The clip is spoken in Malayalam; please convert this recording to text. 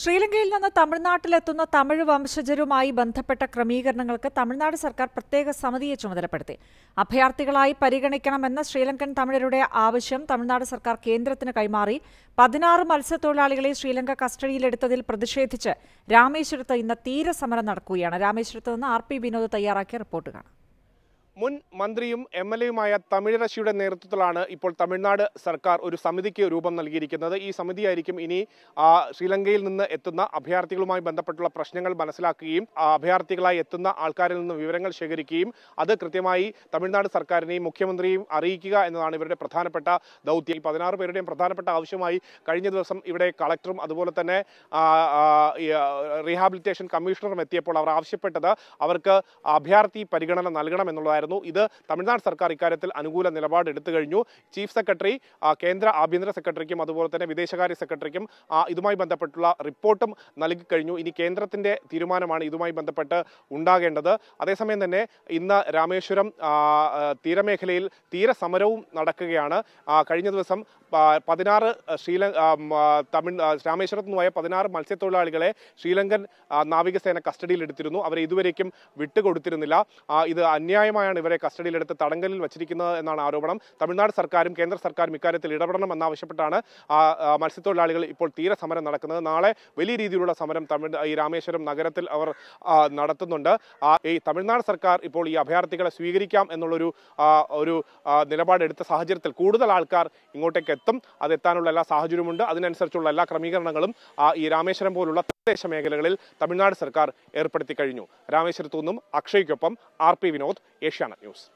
ശ്രീലങ്കയിൽ നിന്ന് തമിഴ്നാട്ടിലെത്തുന്ന തമിഴ് വംശജരുമായി ബന്ധപ്പെട്ട ക്രമീകരണങ്ങൾക്ക് തമിഴ്നാട് സർക്കാർ പ്രത്യേക സമിതിയെ ചുമതലപ്പെടുത്തി അഭയാർത്ഥികളായി പരിഗണിക്കണമെന്ന ശ്രീലങ്കൻ തമിഴരുടെ ആവശ്യം തമിഴ്നാട് സർക്കാർ കേന്ദ്രത്തിന് കൈമാറി പതിനാറ് മത്സ്യത്തൊഴിലാളികളെ ശ്രീലങ്ക കസ്റ്റഡിയിലെടുത്തതിൽ പ്രതിഷേധിച്ച് രാമേശ്വരത്ത് ഇന്ന് തീരസമരം നടക്കുകയാണ് രാമേശ്വരത്ത് നിന്ന് ആർ പി വിനോദ് തയ്യാറാക്കിയ റിപ്പോർട്ട് കാണാം മുൻ മന്ത്രിയും എം എൽ എയുമായ തമിഴരശിയുടെ നേതൃത്വത്തിലാണ് ഇപ്പോൾ തമിഴ്നാട് സർക്കാർ ഒരു സമിതിക്ക് രൂപം നൽകിയിരിക്കുന്നത് ഈ സമിതിയായിരിക്കും ഇനി ആ, ശ്രീലങ്കയിൽ നിന്ന് എത്തുന്ന അഭയാർത്ഥികളുമായി ബന്ധപ്പെട്ടുള്ള പ്രശ്നങ്ങൾ മനസ്സിലാക്കുകയും ആ, അഭയാർത്ഥികളായി എത്തുന്ന ആൾക്കാരിൽ നിന്ന് വിവരങ്ങൾ ശേഖരിക്കുകയും അത് കൃത്യമായി തമിഴ്നാട് സർക്കാരിനെയും മുഖ്യമന്ത്രിയെയും അറിയിക്കുക എന്നതാണ് ഇവരുടെ പ്രധാനപ്പെട്ട ദൗത്യം ഈ പതിനാറ് പേരുടെയും പ്രധാനപ്പെട്ട ആവശ്യമായി കഴിഞ്ഞ ദിവസം ഇവിടെ കളക്ടറും അതുപോലെ തന്നെ ആ, ആ, ഈ, ആ, റീഹാബിലിറ്റേഷൻ കമ്മീഷണറും എത്തിയപ്പോൾ അവർ ആവശ്യപ്പെട്ടത് അവർക്ക് അഭയാർത്ഥി പരിഗണന നൽകണം എന്നുള്ളതായിരുന്നു ഇത് തമിഴ്നാട് സർക്കാർ ഇക്കാര്യത്തിൽ അനുകൂല നിലപാട് എടുത്തു കഴിഞ്ഞു ചീഫ് സെക്രട്ടറി ആ, കേന്ദ്ര ആഭ്യന്തര സെക്രട്ടറിക്കും അതുപോലെ തന്നെ വിദേശകാര്യ സെക്രട്ടറിക്കും ആ, ഇതുമായി ബന്ധപ്പെട്ടുള്ള റിപ്പോർട്ടും നൽകി കഴിഞ്ഞു ഇനി കേന്ദ്രത്തിന്റെ തീരുമാനമാണ് ഇതുമായി ബന്ധപ്പെട്ട് ഉണ്ടാകേണ്ടത് അതേസമയം തന്നെ ഇന്ന് രാമേശ്വരം ആ, ആ, തീരമേഖലയിൽ തീരസമരവും നടക്കുകയാണ് ആ, കഴിഞ്ഞ ദിവസം ആ, പതിനാറ് ശ്രീലങ്ക ആ, മ, തമിഴ് ആ, രാമേശ്വരത്ത് നിന്ന് പോയ പതിനാറ് മത്സ്യത്തൊഴിലാളികളെ ശ്രീലങ്കൻ ആ, നാവികസേന കസ്റ്റഡിയിൽ എടുത്തിരുന്നു അവരെ ഇതുവരേക്കും വിട്ടുകൊടുത്തിരുന്നില്ല ആ, ഇത് അന്യായമായാണ് ഇവരെ കസ്റ്റഡിയിലെടുത്ത് തടങ്കലിൽ വച്ചിരിക്കുന്നത് എന്നാണ് ആരോപണം തമിഴ്നാട് സർക്കാരും കേന്ദ്ര സർക്കാരും ഇക്കാര്യത്തിൽ ഇടപെടണം എന്നാവശ്യപ്പെട്ടാണ് ആ, ആ, മത്സ്യത്തൊഴിലാളികൾ ഇപ്പോൾ തീരസമരം നടക്കുന്നത് നാളെ വലിയ രീതിയിലുള്ള സമരം തമിഴ് ഈ രാമേശ്വരം നഗരത്തിൽ അവർ ആ, നടത്തുന്നുണ്ട് ആ, ഈ തമിഴ്നാട് സർക്കാർ ഇപ്പോൾ ഈ അഭയാർത്ഥികളെ സ്വീകരിക്കാം എന്നുള്ളൊരു ആ, ഒരു ആ, നിലപാടെടുത്ത സാഹചര്യത്തിൽ കൂടുതൽ ആൾക്കാർ ഇങ്ങോട്ടേക്ക് എത്തും അത് എത്താനുള്ള എല്ലാ സാഹചര്യമുണ്ട് അതിനനുസരിച്ചുള്ള എല്ലാ ക്രമീകരണങ്ങളും ആ, ഈ രാമേശ്വരം പോലുള്ള തീരദേശ മേഖലകളിൽ തമിഴ്നാട് സർക്കാർ ഏർപ്പെടുത്തി കഴിഞ്ഞു രാമേശ്വരത്തു നിന്നും അക്ഷയ്ക്കൊപ്പം R P Vinod Asianet news